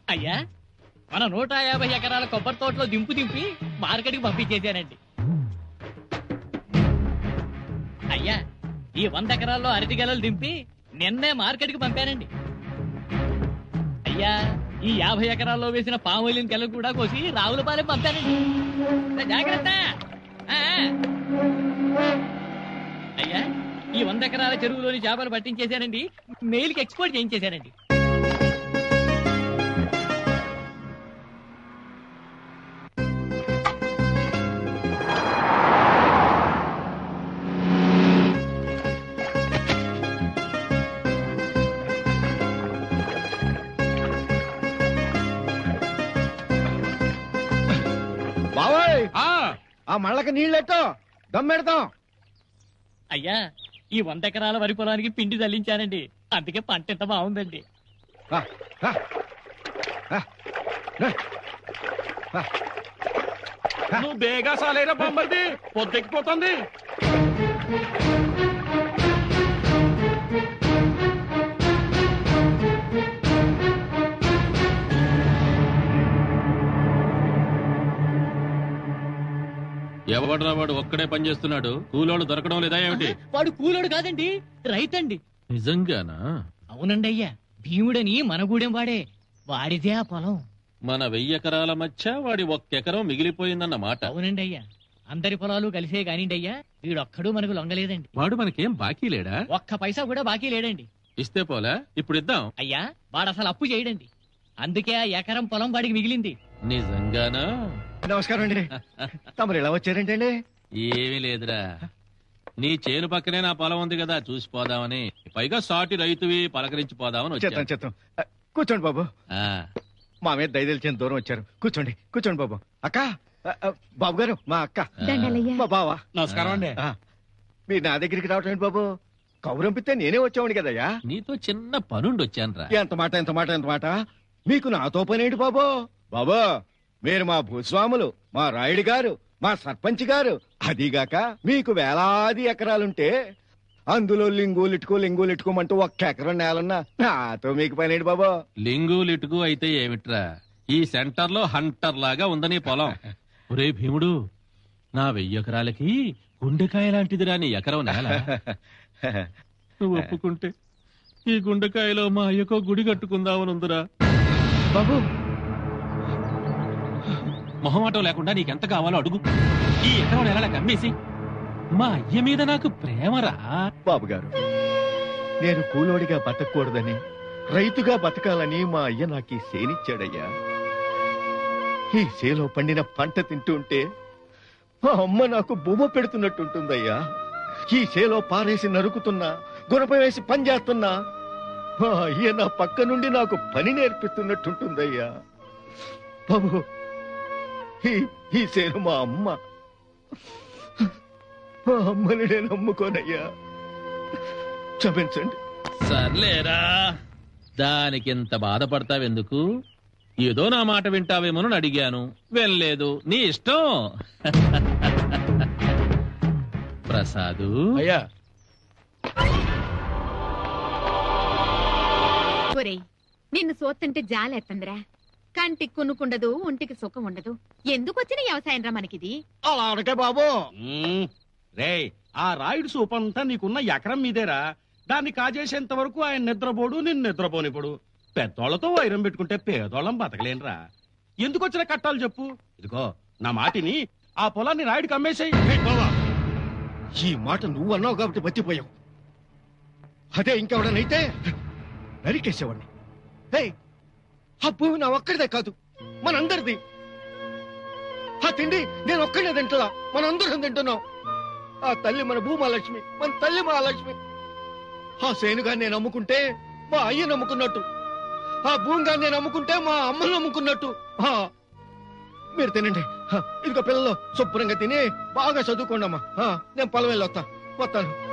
అయ్యా మన నూట యాభై ఎకరాల కొబ్బరి తోటలో దింపు దింపి మార్కెట్కి పంపించేశానండి అయ్యా ఈ వంద ఎకరాల్లో అరటి గెలలు దింపి నిన్నే మార్కెట్కి పంపానండి అయ్యా ఈ యాభై ఎకరాల్లో వేసిన పాములిన గెలలు కూడా కోసి రావులపాలెం పంపానండి జాగ్రత్త ఆ, ఆ. అయ్యా ఈ వంద ఎకరాల చెరువులోని చేపలు పట్టించేశానండి మెయిల్కి ఎక్స్పోర్ట్ చేయించేశానండి బావోయ్ ఆ ఆ మళ్ళకి నీళ్ళెట్టో దమ్మెడతాం అయ్యా ఈ వంద ఎకరాల వరి పొలానికి పిండి చల్లించానండి అందుకే పంట ఎంత బాగుందండి రా, రా. రా, రా. రా. నువ్వు బేగా సాలేరా బామ్మర్ది పొద్దెక్కిపోతుంది ఎవడరా వాడు ఒక్కడే పని చేస్తున్నాడు కూలోళ్ళు దొరకడం లేదా ఏమిటి వాడు కూలోడు కాదండి రైతండి నిజంగానా అవునండి అయ్యా భీముడని మన గూడెం వాడే వాడిదే ఆ పొలం మన వెయ్యి ఎకరాల మధ్య వాడి ఒక్కెకరం మిగిలిపోయిందన్న మాట అవునండి అయ్యా అందరి పొలాలు కలిసే కానిండి అయ్యా వీడొక్కడు మనకు లొంగలేదండి వాడు మనకేం బాకీ లేడా ఒక్క పైసా కూడా బాకీ లేడండి ఇస్తే పోలా ఇప్పుడు ఇద్దాం అయ్యా వాడు అసలు అప్పు చేయడండి అందుకే ఆ ఎకరం పొలం వాడికి మిగిలింది నిజంగానా నమస్కారం అండి తమరు ఇలా వచ్చారేంటండి ఏమీ లేదురా నీ చేను పక్కనే నా పొలం ఉంది కదా చూసిపోదామని పైగా సాటి రైతువి పలకరించి పోదామని చెత్తాం వచ్చాను చెత్తాం ఆ, కూర్చోండి బాబు ఆ, మా మీద దయదలిచిన దూరం వచ్చారు కూర్చోండి కూర్చోండి బాబు అక్క ఆ, ఆ, బాబు గారు మా అక్క దండలయ్యా మా బావా నమస్కారం అండి ఆ, మీరు నా దగ్గరికి రావటం ఏంటి బాబు కౌరంపితే నేనే వచ్చామని కదయ్యా నీతో చిన్న పనుండి వచ్చానురా ఎంత మాట ఎంత మాట ఎంత మాట మీకు నాతో పనేంటి బాబు బాబు మీరు మా భూస్వాములు మా రాయుడు గారు మా సర్పంచ్ గారు అదిగాక మీకు వేలాది ఎకరాలుంటే అందులో లింగులిట్టుకో లింగులిట్టుకోమంటూ ఒక్క ఎకరం నేలన్నా నాతో మీకు పనేంటి బాబు లింగు లిటుకు అయితే ఏమిట్రా ఈ సెంటర్ లో హంటర్ లాగా ఉందని పొలం ఒరే భీముడు నా వెయ్యి ఎకరాలకి గుండెకాయ లాంటిదిరా నీ ఎకరం నేల నువ్వు ఒప్పుకుంటే ఈ గుండెకాయలో మా అయ్యకో గుడి కట్టుకుందామని ఉందిరా బాబు మొహమాటం లేకుండా నీకెంత కావాలో అడుగు ఈ ఎకరం నెలలా కమ్మేసి మా అయ్య మీద నాకు ప్రేమరా బాబు గారు నేను కూలోడిగా బతకూడదని రైతుగా బతకాలని మా అయ్య నాకు ఈ సేనిచ్చాడయ్యా ఈ సేలో పండిన పంట తింటుంటే మా అమ్మ నాకు బొమ్మ పెడుతున్నట్టుంటుందయ్యా ఈ సేలో పారేసి నరుకుతున్నా గుణప వేసి పని చేస్తున్నా మా అయ్య నా పక్క నుండి నాకు పని నేర్పిస్తున్నట్టుంటుందయ్యా బాబు ఈ ఈ సేను మా అమ్మ మా అమ్మని నేను నమ్ముకోనయ్యా క్షమించండి సర్లేరా దానికింత బాధపడతావెందుకు ఏదో నా మాట వింటావేమోనని అడిగాను వెళ్ళలేదు నీ ఇష్టం ప్రసాదు అయ్యా ఒరేయ్ నిన్ను సోత్తంటే జాలేత్తందిరా కంటికి కొనుక్కుండదు ఒంటికి సుఖం ఉండదు ఎందుకు వచ్చిన వ్యవసాయం రా మనకిది అలా అనకే బాబు రే ఆ రాయుడు సూపంతా నీకున్న ఎకరం మీదేరా దాన్ని కాజేసేంత వరకు ఆయన నిద్రపోడు నిన్ను నిద్రపోనిపోడు పెద్దోళ్లతో వైరం పెట్టుకుంటే పేదోళ్ళం బతకలేనురా ఎందుకు వచ్చిన కట్టాలు చెప్పు ఇదిగో నా మాటిని ఆ పొలాన్ని రాయుడికి అమ్మేసాయి ఈ మాట నువ్వు అన్నావు కాబట్టి బతిపోయావు అదే ఇంకెవడనైతే నరికేసేవాడిని హే ఆ భూమి నా ఒక్కడిదే కాదు మనందరిది ఆ తిండి నేను ఒక్కడే తింటున్నా మనందరం తింటున్నాం ఆ తల్లి మన భూమాలక్ష్మి మన తల్లి మహాలక్ష్మి ఆ సేనుగా నేను అమ్ముకుంటే మా అయ్య నమ్ముకున్నట్టు ఆ భూమిగా నేను అమ్ముకుంటే మా అమ్మ నమ్ముకున్నట్టు ఆ, మీరు తినండి ఆ, ఇదిగో పిల్లలు శుభ్రంగా తిని బాగా చదువుకోండి అమ్మా నేను పొలం వెళ్ళొస్తా వస్తాను